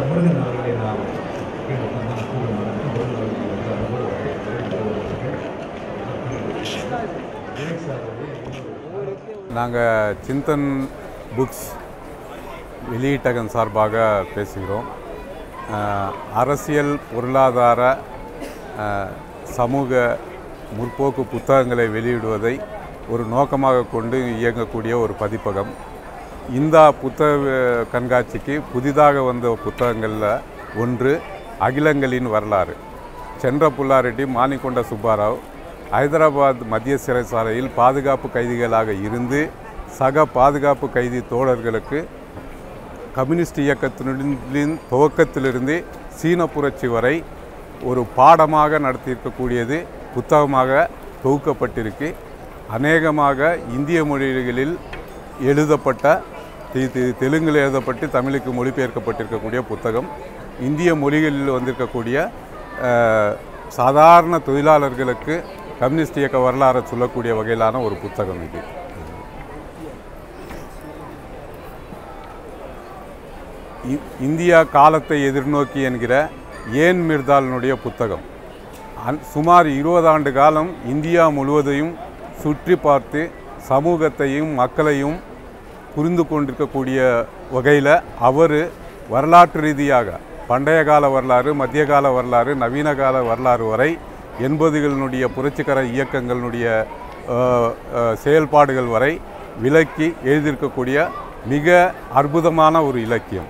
முருகன் அவர்களை நாம் கேட்டுக்கொண்டால் கூறுமாறு முருகன் அவர்கள் வந்து அன்போடு வரவேற்கிறேன். விவேக் சார் வந்து இன்னொரு நாங்கள் சிந்தன் புக்ஸ் வெளியீட்டகம் சார்பாக பேசுகிறோம் அஹ், அரசியல் பொருளாதார அஹ், சமூக முற்போக்கு புத்தகங்களை வெளியிடுவதை ஒரு நோக்கமாக கொண்டு இயங்கக்கூடிய ஒரு பதிப்பகம் இந்த புத்தக கண்காட்சிக்கு புதிதாக வந்த புத்தகங்களில் ஒன்று அகிலங்களின் வரலாறு சென்ற புல்லாரெட்டி மானிக்கொண்ட சுப்பாராவ் ஹைதராபாத் மத்திய சிறைச்சாலையில் பாதுகாப்பு கைதிகளாக இருந்து சக பாதுகாப்பு கைதி தோழர்களுக்கு கம்யூனிஸ்ட் இயக்கத்தினின் துவக்கத்திலிருந்து சீன புரட்சி வரை ஒரு பாடமாக நடத்தியிருக்கக்கூடியது புத்தகமாக தொகுக்கப்பட்டிருக்கு அநேகமாக இந்திய மொழிகளில் எழுதப்பட்ட தெ- தெ- தெலுங்கில் எழுதப்பட்டு தமிழுக்கு மொழிபெயர்க்கப்பட்டிருக்கக்கூடிய புத்தகம் இந்திய மொழிகளில் வந்திருக்கக்கூடிய அஹ், சாதாரண தொழிலாளர்களுக்கு கம்யூனிஸ்ட் இயக்க வரலாறை சொல்லக்கூடிய வகையிலான ஒரு புத்தகம் இது இ- இந்தியா காலத்தை எதிர்நோக்கி என்கிற ஏன் மிர்தாலினுடைய புத்தகம் அன் சுமார் இருபது ஆண்டு காலம் இந்தியா முழுவதையும் சுற்றி பார்த்து சமூகத்தையும் மக்களையும் புரிந்து கொண்டிருக்கக்கூடிய வகையில் அவர் வரலாற்று ரீதியாக பண்டைய கால வரலாறு மத்திய கால வரலாறு நவீன கால வரலாறு வரை எண்பதுகளினுடைய புரட்சிகர இயக்கங்களினுடைய அஹ், அஹ், செயல்பாடுகள் வரை விளக்கி எழுதியிருக்கக்கூடிய மிக அற்புதமான ஒரு இலக்கியம்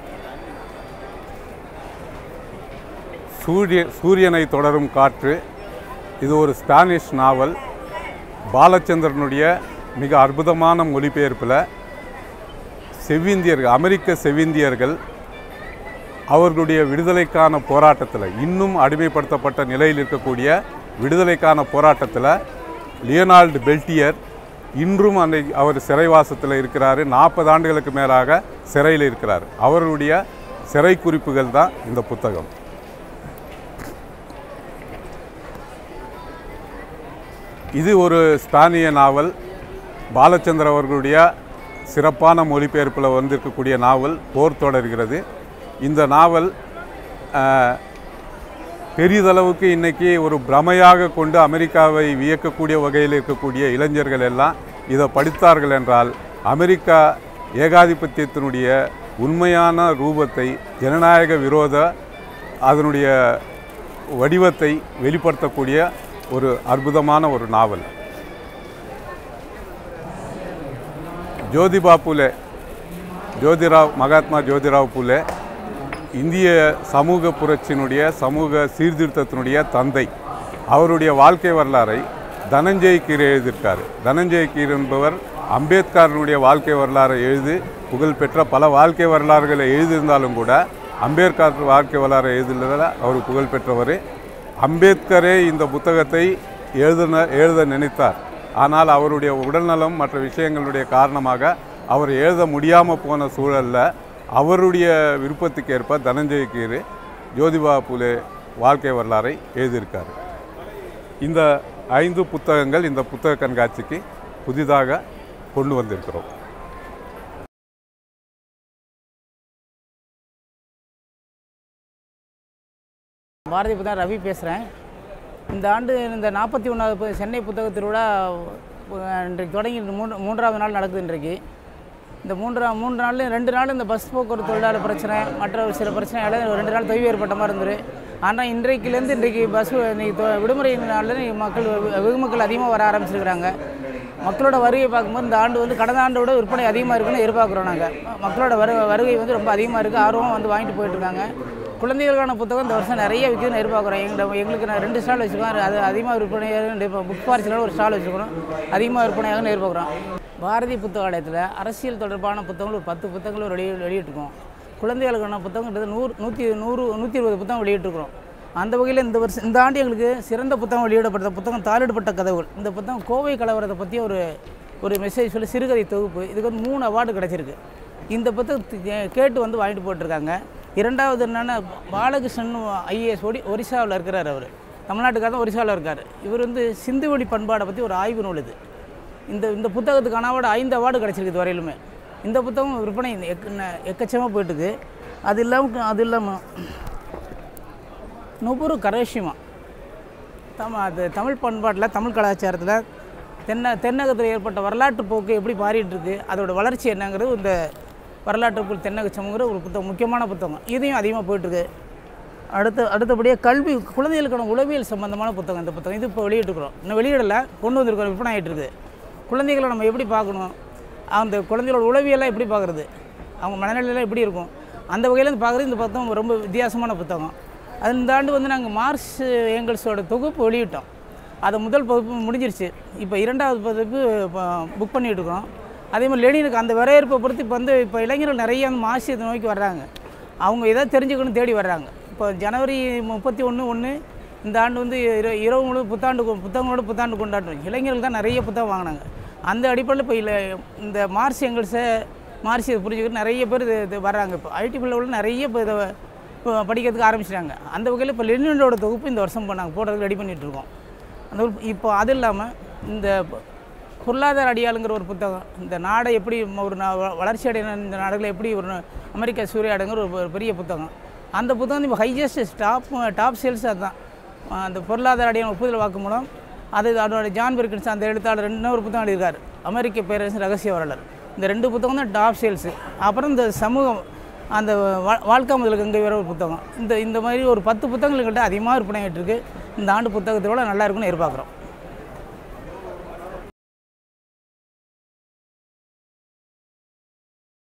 சூரிய சூரியனை தொடரும் காற்று இது ஒரு ஸ்பானிஷ் நாவல் பாலச்சந்திரனுடைய மிக அற்புதமான மொழிபெயர்ப்பில் செவ்விந்தியர்கள் அமெரிக்க செவ்விந்தியர்கள் அவர்களுடைய விடுதலைக்கான போராட்டத்தில் இன்னும் அடிமைப்படுத்தப்பட்ட நிலையில் இருக்கக்கூடிய விடுதலைக்கான போராட்டத்தில் லியோனால்டு பெல்டியர் இன்றும் அந்த அவர் சிறைவாசத்தில் இருக்கிறாரு நாற்பது ஆண்டுகளுக்கு மேலாக சிறையில் இருக்கிறார் அவருடைய சிறை குறிப்புகள் தான் இந்த புத்தகம் இது ஒரு ஸ்பானிய நாவல் பாலச்சந்திர அவர்களுடைய சிறப்பான மொழிபெயர்ப்பில் வந்திருக்கக்கூடிய நாவல் போர் தொடர்கிறது இந்த நாவல் அஹ், பெரிதளவுக்கு இன்றைக்கி ஒரு பிரமையாக கொண்டு அமெரிக்காவை வியக்கக்கூடிய வகையில் இருக்கக்கூடிய இளைஞர்கள் எல்லாம் இதை படித்தார்கள் என்றால் அமெரிக்கா ஏகாதிபத்தியத்தினுடைய உண்மையான ரூபத்தை ஜனநாயக விரோத அதனுடைய வடிவத்தை வெளிப்படுத்தக்கூடிய ஒரு அற்புதமான ஒரு நாவல் ஜோதிபா புலே ஜோதிராவ் மகாத்மா ஜோதிராவ் புலே இந்திய சமூக புரட்சியினுடைய சமூக சீர்திருத்தத்தினுடைய தந்தை அவருடைய வாழ்க்கை வரலாறை தனஞ்சய் கீர் எழுதியிருக்கார் தனஞ்சய் கீர் என்பவர் அம்பேத்கரனுடைய வாழ்க்கை வரலாறை எழுதி புகழ்பெற்ற பல வாழ்க்கை வரலாறுகளை எழுதியிருந்தாலும் கூட அம்பேத்கர் வாழ்க்கை வரலாறை எழுதுனதில் அவர் புகழ்பெற்றவர் அம்பேத்கரே இந்த புத்தகத்தை எழுதின எழுத நினைத்தார் ஆனால் அவருடைய உடல்நலம் மற்ற விஷயங்களுடைய காரணமாக அவர் எழுத முடியாமல் போன சூழலில் அவருடைய விருப்பத்துக்கு ஏற்ப தனஞ்சய கீர் ஜோதிபா புலே வாழ்க்கை வரலாறை எழுதியிருக்கார் இந்த ஐந்து புத்தகங்கள் இந்த புத்தக கண்காட்சிக்கு புதிதாக கொண்டு வந்திருக்கிறோம் பாரதி புத்தகம் ரவி பேசுகிறேன் இந்த ஆண்டு இந்த நாற்பத்தி ஒன்றாவது சென்னை புத்தக திருவிழா அஹ், இன்றைக்கு தொடங்கி மூன்று மூன்றாவது நாள் நடக்குது இன்றைக்கு இந்த மூன்றா மூன்று நாள் ரெண்டு நாள் இந்த பஸ் போக்குவரத்து தொழிலாளர் பிரச்சனை மற்ற ஒரு சில பிரச்சனையால ஒரு ரெண்டு நாள் தொய்வு ஏற்பட்ட மாதிரி இருந்தது ஆனால் இன்றைக்குலேருந்து இன்றைக்கு பஸ் இன்னைக்கு தொ- விடுமுறை நாளில் இன்னைக்கு மக்கள் வெகு- வெகு மக்கள் அதிகமாக வர ஆரம்பிச்சிருக்கிறாங்க மக்களோட வருகை பார்க்கும்போது இந்த ஆண்டு வந்து கடந்த ஆண்டை விட விற்பனை அதிகமாக இருக்குன்னு எதிர்பார்க்குறோம் நாங்கள் மக்களோட வரு வருகை வந்து ரொம்ப அதிகமாக இருக்குது ஆர்வமாக வந்து வாங்கிட்டு போயிட்டு இருக்காங்க குழந்தைகளுக்கான புத்தகம் இந்த வருஷம் நிறைய விற்குதுன்னு எதிர்பார்க்குறோம் எங்கள் எங்களுக்கு நான் ரெண்டு ஸ்டால் வச்சுருக்கோம் அது அதிகமாக விற்பனையாக இப்போ புக் பார்சலில் ஒரு ஸ்டால் வச்சுருக்கோம் அதிகமாக விற்பனையாகன்னு எதிர்பார்க்குறோம் பாரதி புத்தகாலயத்தில் அரசியல் தொடர்பான புத்தகங்கள் ஒரு பத்து புத்தகங்கள் வெளியே வெளியிட்டிருக்கோம் குழந்தைகளுக்கான புத்தகங்கிறது நூறு நூற்றி நூறு நூற்றி இருபது புத்தகம் வெளியிட்டிருக்கிறோம் அந்த வகையில் இந்த வருஷம் இந்த ஆண்டு எங்களுக்கு சிறந்த புத்தகம் வெளியிடப்பட்ட புத்தகம் தாளிடப்பட்ட கதவுகள் இந்த புத்தகம் கோவை கலவரத்தை பற்றி ஒரு ஒரு மெசேஜ் சொல்லி சிறுகதை தொகுப்பு இதுக்கு வந்து மூணு அவார்டு கிடச்சிருக்கு இந்த புத்தகத்தை கே- கேட்டு வந்து வாங்கிட்டு போட்டிருக்காங்க இரண்டாவது என்னென்னா பாலகிருஷ்ணன் ஐஏஎஸ் ஒடி ஒரிசாவில் இருக்கிறார் அவர் தமிழ்நாட்டுக்காக தான் ஒரிசாவில் இருக்கார் இவர் வந்து சிந்துவெளி பண்பாடை பற்றி ஒரு ஆய்வு நூல் இது இந்த இந்த புத்தகத்துக்கான அவார்டு ஐந்து அவார்டு கிடச்சிருக்கு இது வரையிலுமே இந்த புத்தகம் விற்பனை எக்க எக்கச்சமாக போயிட்டுருக்கு அது இல்லாமல் அது இல்லாமல் நுபுரு கரேஷிமா தம அது தமிழ் பண்பாட்டில் தமிழ் கலாச்சாரத்தில் தென்ன தென்னகத்தில் ஏற்பட்ட வரலாற்று போக்கு எப்படி மாறிட்டு இருக்கு அதோட வளர்ச்சி என்னங்கிறது இந்த வரலாற்றுக்குள் தென்னகச்சம்ங்கிற ஒரு புத்தகம் முக்கியமான புத்தகம் இதையும் அதிகமாக போயிட்டுருக்கு அடுத்து அடுத்தபடியாக கல்வி குழந்தைகளுக்கான உளவியல் சம்பந்தமான புத்தகம் இந்த புத்தகம் இது இப்போ வெளியிட்டுருக்குறோம் இன்னும் வெளியிடலை கொண்டு வந்திருக்கோம் விற்பனை ஆகிட்டு இருக்குது குழந்தைகளை நம்ம எப்படி பார்க்கணும் அந்த குழந்தைகளோட உளவியெல்லாம் எப்படி பார்க்குறது அவங்க மனநிலையெல்லாம் எப்படி இருக்கும் அந்த வகையில் இருந்து பார்க்குறது இந்த புத்தகம் ரொம்ப வித்தியாசமான புத்தகம் அது இந்த ஆண்டு வந்து நாங்கள் மார்க்ஸ் ஏங்கல்ஸோட தொகுப்பு வெளியிட்டோம் அது முதல் பதிப்பு முடிஞ்சிருச்சு இப்போ இரண்டாவது பதிப்பு புக் பண்ணிட்டு இருக்கோம் அதே மாதிரி லெனினுக்கு அந்த வரவேற்பை பொறுத்து இப்போ வந்து இப்போ இளைஞர்கள் நிறைய அந்த மார்க்சியத்தை நோக்கி வர்றாங்க அவங்க எதாவது தெரிஞ்சுக்கணும் தேடி வர்றாங்க இப்போ ஜனவரி முப்பத்தி ஒன்று ஒன்று இந்த ஆண்டு வந்து இர- இரவு முழு புத்தாண்டு கொ- புத்தகங்களோட புத்தாண்டு கொண்டாடுறோம் இளைஞர்கள் தான் நிறைய புத்தகம் வாங்கினாங்க அந்த அடிப்படையில் இப்போ இல்லை இந்த மார்க்ஸ் எங்கல்ஸை மார்க்சியத்தை புரிஞ்சுக்கிட்டு நிறைய பேர் இது இது வர்றாங்க இப்போ ஐடி உள்ள நிறைய இப்போ இதை இப்போ படிக்கிறதுக்கு ஆரம்பிச்சிட்டாங்க அந்த வகையில் இப்போ லெனினோட தொகுப்பு இந்த வருஷம் இப்போ நாங்கள் போடுறதுக்கு ரெடி பண்ணிட்டு இருக்கோம் அந்த ஒரு- இப்போ அது இல்லாமல் இந்த பொ- பொருளாதார அடியாளுங்கிற ஒரு புத்தகம் இந்த நாடை எப்படி ம- ஒரு நா- வ- வளர்ச்சி அடையின இந்த நாடுகளை எப்படி ஒரு நா- அமெரிக்கா சூறையாடுங்கிற ஒரு ஒரு பெரிய புத்தகம் அந்த புத்தகம் இப்போ ஹையஸ்ட் டாப் டாப் சேல்ஸ் அதுதான் அஹ் அந்த பொருளாதார அடியான ஒப்புதல் வாக்கு மூலம் அது அதோட ஜான் பெர்கின்ஸ் அந்த எழுத்தாளர் ரெண்டு இன்னொரு புத்தகம் எழுதியிருக்காரு அமெரிக்க பேரரசு ரகசிய வரலாறு இந்த ரெண்டு புத்தகம் தான் டாப் சேல்ஸு அப்புறம் இந்த சமூகம் அந்த வா- வாழ்க்கை முதலுக்கு அங்கே வேற ஒரு புத்தகம் இந்த இந்த மாதிரி ஒரு பத்து புத்தகங்கள்கிட்ட அதிகமாக விற்பனை ஆகிட்டு இருக்கு இந்த ஆண்டு புத்தகத்தோட நல்லா இருக்கும்னு எதிர்பார்க்குறோம்